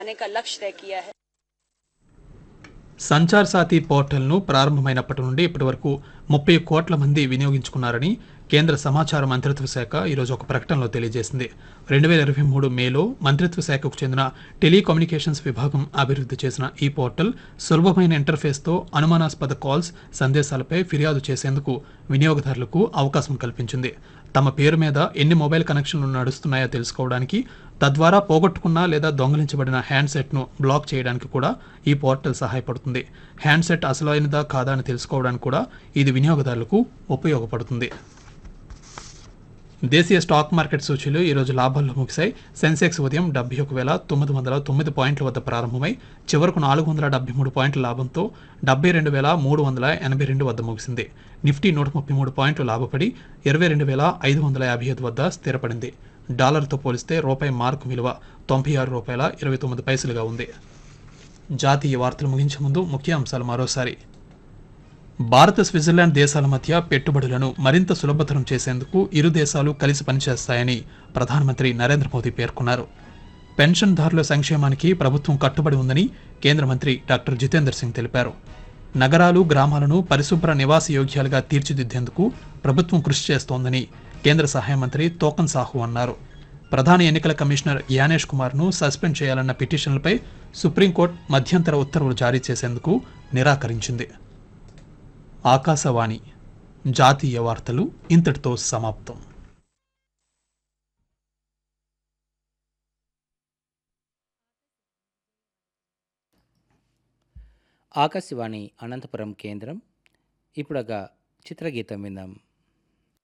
आने का लक्ष्य तय किया है సంచార్ సాతి పోర్టల్ను ప్రారంభమైనప్పటి నుండి ఇప్పటి వరకు ముప్పై కోట్ల మంది వినియోగించుకున్నారని కేంద్ర సమాచార మంత్రిత్వ శాఖ ఈరోజు ఒక ప్రకటనలో తెలియజేసింది రెండు వేల ఇరవై మూడు మేలో మంత్రిత్వ శాఖకు చెందిన టెలికమ్యూనికేషన్స్ విభాగం అభివృద్ధి చేసిన ఈ పోర్టల్ సులభమైన ఇంటర్ఫేస్తో అనుమానాస్పద కాల్స్ సందేశాలపై ఫిర్యాదు చేసేందుకు వినియోగదారులకు అవకాశం కల్పించింది తమ పేరు మీద ఎన్ని మొబైల్ కనెక్షన్లు నడుస్తున్నాయో తెలుసుకోవడానికి తద్వారా పోగొట్టుకున్న లేదా దొంగిలించబడిన హ్యాండ్సెట్ను బ్లాక్ చేయడానికి కూడా ఈ పోర్టల్ సహాయపడుతుంది హ్యాండ్సెట్ అసలైనదా కాదా అని తెలుసుకోవడానికి కూడా ఇది వినియోగదారులకు ఉపయోగపడుతుంది దేశీయ స్టాక్ మార్కెట్ సూచీలు ఈరోజు లాభాల్లో ముగిశాయి సెన్సెక్స్ ఉదయం డెబ్బై ఒక వేల తొమ్మిది వందల తొమ్మిది పాయింట్ల వద్ద ప్రారంభమై చివరకు నాలుగు వందల డెబ్బై మూడు పాయింట్ల లాభంతో డెబ్బై రెండు వేల మూడు వందల ఎనభై రెండు వద్ద ముగిసింది నిఫ్టీ నూట ముప్పై మూడు పాయింట్లు లాభపడి ఇరవై రెండు వేల ఐదు వందల యాభై ఐదు వద్ద స్థిరపడింది డాలర్తో పోలిస్తే రూపాయి మార్కు విలువ తొంభై ఆరు రూపాయల ఇరవై తొమ్మిది పైసలుగా ఉంది జాతీయ వార్తలు ముగించే ముందు ముఖ్య అంశాలు మరోసారి భారత స్విట్జర్లాండ్ దేశాల మధ్య పెట్టుబడులను మరింత సులభతరం చేసేందుకు ఇరు దేశాలు కలిసి పనిచేస్తాయని ప్రధానమంత్రి నరేంద్ర మోదీ పేర్కొన్నారు పెన్షన్దారుల సంక్షేమానికి ప్రభుత్వం కట్టుబడి ఉందని కేంద్ర మంత్రి డాక్టర్ జితేందర్ సింగ్ తెలిపారు నగరాలు గ్రామాలను పరిశుభ్ర నివాస యోగ్యాలుగా తీర్చిదిద్దేందుకు ప్రభుత్వం కృషి చేస్తోందని కేంద్ర సహాయ మంత్రి తోకన్ సాహు అన్నారు ప్రధాన ఎన్నికల కమిషనర్ యానేష్ కుమార్ను సస్పెండ్ చేయాలన్న పిటిషన్లపై సుప్రీంకోర్టు మధ్యంతర ఉత్తర్వులు జారీ చేసేందుకు నిరాకరించింది ఆకాశవాణి జాతీయ వార్తలు ఇంతటితో సమాప్తం ఆకాశవాణి అనంతపురం కేంద్రం ఇప్పుడొక చిత్రగీతం విందాం